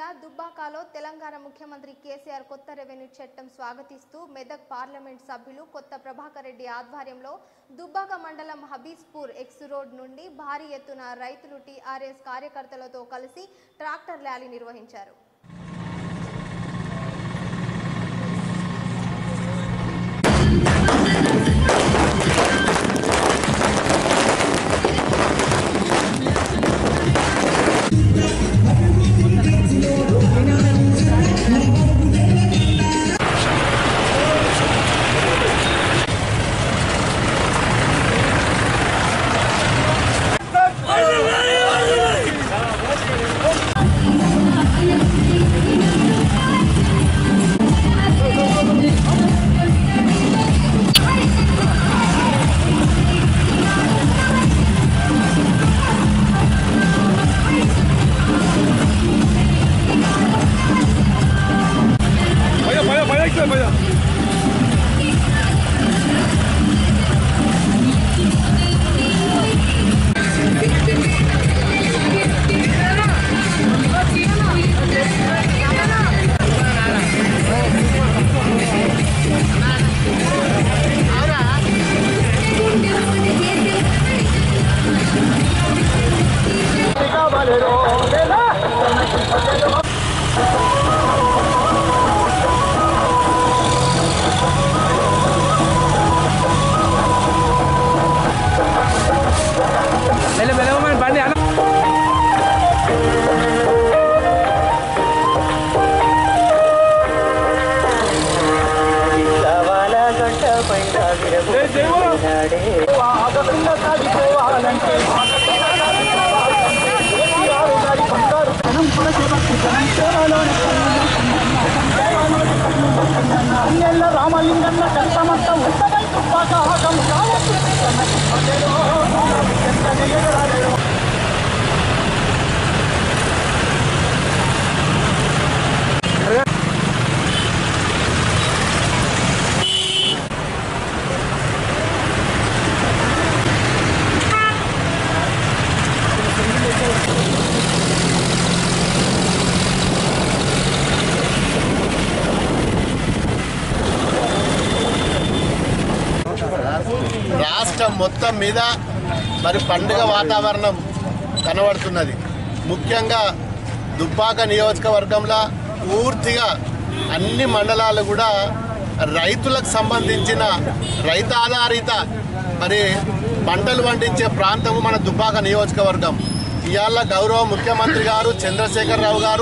దుబ్బాకలో తెలంగాణ ముఖ్యమంత్రి కేసీఆర్ కొత్త రెవెన్యూ చట్టం స్వాగతిస్తూ మెదక్ పార్లమెంట్ సభ్యులు కొత్త ప్రభాకర్ రెడ్డి ఆధ్వర్యంలో దుబ్బాక మండలం హబీస్పూర్ ఎక్స్ రోడ్ నుండి భారీ ఎత్తున రైతులు టీఆర్ఎస్ కార్యకర్తలతో కలిసి ట్రాక్టర్ ర్యాలీ నిర్వహించారు भैया भैया भैया एक सेकंड भैया మెల్ల మెల్ల బండి అన్న రామలింగన్న కష్టమంతా ఉంటదై తుపాక ఆగం కావచ్చు రాష్ట్రం మొత్తం మీద మరి పండుగ వాతావరణం కనబడుతున్నది ముఖ్యంగా దుబ్బాక నియోజకవర్గంలో పూర్తిగా అన్ని మండలాలు కూడా రైతులకు సంబంధించిన రైతాధారిత మరి పంటలు పండించే ప్రాంతము మన దుబ్బాక నియోజకవర్గం ఇవాళ గౌరవ ముఖ్యమంత్రి గారు చంద్రశేఖరరావు గారు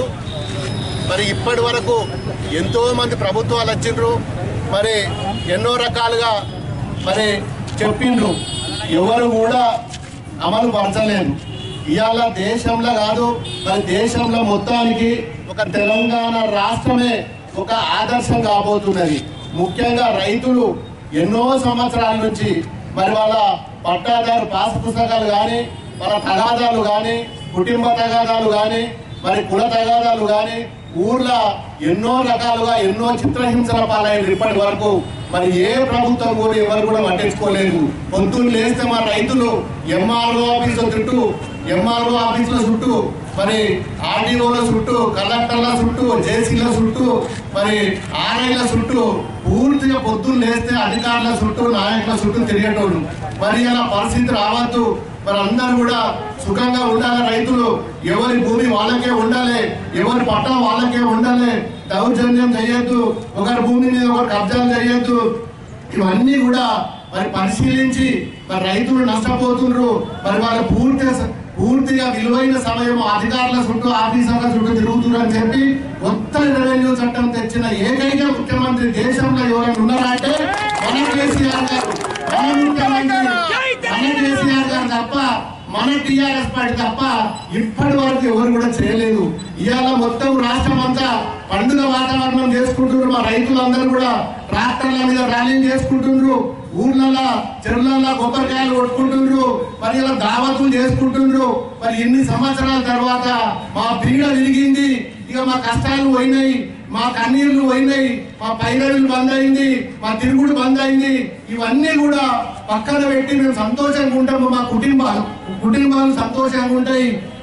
మరి ఇప్పటి వరకు ఎంతో మంది ప్రభుత్వాలు వచ్చిండ్రు మరి ఎన్నో రకాలుగా మరి చెప్పిండ్రు ఎవరు కూడా అమలు పరచలేదు ఇవాళ దేశంలో కాదు మరి దేశంలో మొత్తానికి ఒక తెలంగాణ రాష్ట్రమే ఒక ఆదర్శం కాబోతున్నది ముఖ్యంగా రైతులు ఎన్నో సంవత్సరాల నుంచి మరి వాళ్ళ పట్టాదారు పాస్ పుస్తకాలు కానీ వాళ్ళ తగాదాలు కానీ కుటుంబ తగాదాలు కానీ మరి కుల తగాదాలు కానీ ఊర్లో ఎన్నో రకాలుగా ఎన్నో చిత్రహింసల పాలైన ఇప్పటి వరకు మరి ఏ ప్రభుత్వం కూడా ఎవరు కూడా పట్టించుకోలేదు పొద్దున్న లేస్తే మా రైతులు ఎంఆర్ఓ ఆఫీసుల చుట్టూ ఎంఆర్ఓ ఆఫీసుల చుట్టూ మరి ఆర్డీఓల చుట్టూ కలెక్టర్ల చుట్టూ జేసీల చుట్టూ మరి ఆర్ఐల చుట్టూ పూర్తిగా పొద్దున్న లేస్తే అధికారుల చుట్టూ నాయకుల చుట్టూ తిరిగేటోడు మరి అలా పరిస్థితి రావద్దు మరి అందరూ కూడా సుఖంగా ఉండాలి రైతులు ఎవరి భూమి వాళ్ళకే ఉండాలి ఎవరి పట్ట వాళ్ళకే ఉండాలి దౌర్జన్యం చేయొద్దు ఒకరి భూమి మీద ఒకరు కబ్జాలు చేయొద్దు ఇవన్నీ కూడా మరి పరిశీలించి మరి రైతులు నష్టపోతుండ్రు మరి వాళ్ళ పూర్తి పూర్తిగా విలువైన సమయం అధికారుల చుట్టూ ఆఫీసర్ల చుట్టూ తిరుగుతున్నారు అని చెప్పి కొత్త రెవెన్యూ చట్టం తెచ్చిన ఏకైక ముఖ్యమంత్రి దేశంలో ఎవరైనా ఉన్నారంటే మన కేసీఆర్ గారు మన ముఖ్యమంత్రి మన కేసీఆర్ గారు తప్ప మన టిఆర్ఎస్ పార్టీ తప్ప ఇప్పటి వరకు ఎవరు కూడా చేయలేదు ఇవాళ మొత్తం రాష్ట్రం అంతా పండుగ వాతావరణం చేసుకుంటున్నారు మా రైతులందరూ కూడా ట్రాక్టర్ల మీద ర్యాలీలు చేసుకుంటున్నారు ఊర్లలో చెరువులలో కొబ్బరికాయలు కొట్టుకుంటున్నారు మరి ఇలా దావతులు చేసుకుంటున్నారు మరి ఎన్ని సంవత్సరాల తర్వాత మా పీడ విరిగింది ఇక మా కష్టాలు పోయినాయి మా కన్నీళ్లు పోయినాయి మా పైరడులు బంద్ అయింది మా తిరుగుడు బంద్ అయింది ఇవన్నీ కూడా పక్కన పెట్టి మేము సంతోషంగా ఉంటాము మా కుటుంబాలు కుటుంబాలు సంతోషంగా ఉంటాయి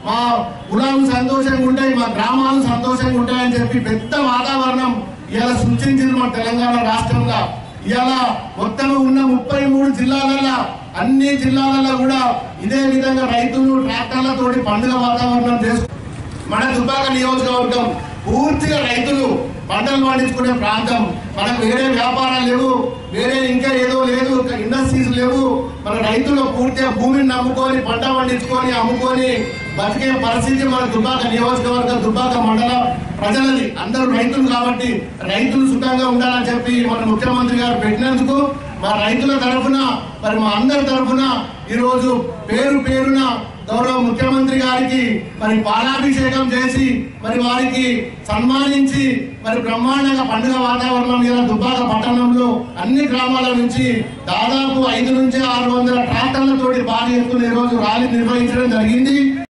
మా కులాలు సంతోషంగా ఉంటాయి మా గ్రామాలు సంతోషంగా ఉంటాయని చెప్పి పెద్ద వాతావరణం ఇలా సృష్టించింది మన తెలంగాణ రాష్ట్రంగా ఇలా మొత్తం ఉన్న ముప్పై మూడు జిల్లాలలో అన్ని జిల్లాలలో కూడా ఇదే విధంగా రైతులు ట్రాక్టర్లతోటి పండుగ వాతావరణం చేస్తూ మన దుబ్బాక నియోజకవర్గం పూర్తిగా రైతులు పంటలు పండించుకునే ప్రాంతం మనకు వేరే వ్యాపారాలు లేవు వేరే ఇంకా ఏదో లేదు ఇండస్ట్రీస్ లేవు మన రైతులు పూర్తిగా భూమిని నమ్ముకొని పంట పండించుకొని అమ్ముకొని బతికే పరిస్థితి మన దుబ్బాక నియోజకవర్గం దుబ్బాక మండల ప్రజలది అందరూ రైతులు కాబట్టి రైతులు సుఖంగా ఉండాలని చెప్పి మన ముఖ్యమంత్రి గారు పెట్టినందుకు మా రైతుల తరఫున మరి మా అందరి తరఫున ఈరోజు పేరు పేరున గౌరవ ముఖ్యమంత్రి గారికి మరి పాలాభిషేకం చేసి మరి వారికి సన్మానించి మరి బ్రహ్మాండంగా పండుగ వాతావరణం మీద దుబ్బాక పట్టణంలో అన్ని గ్రామాల నుంచి దాదాపు ఐదు నుంచి ఆరు వందల ట్రాక్టర్లతోటి భారీ ఎత్తున ఈరోజు ర్యాలీ నిర్వహించడం జరిగింది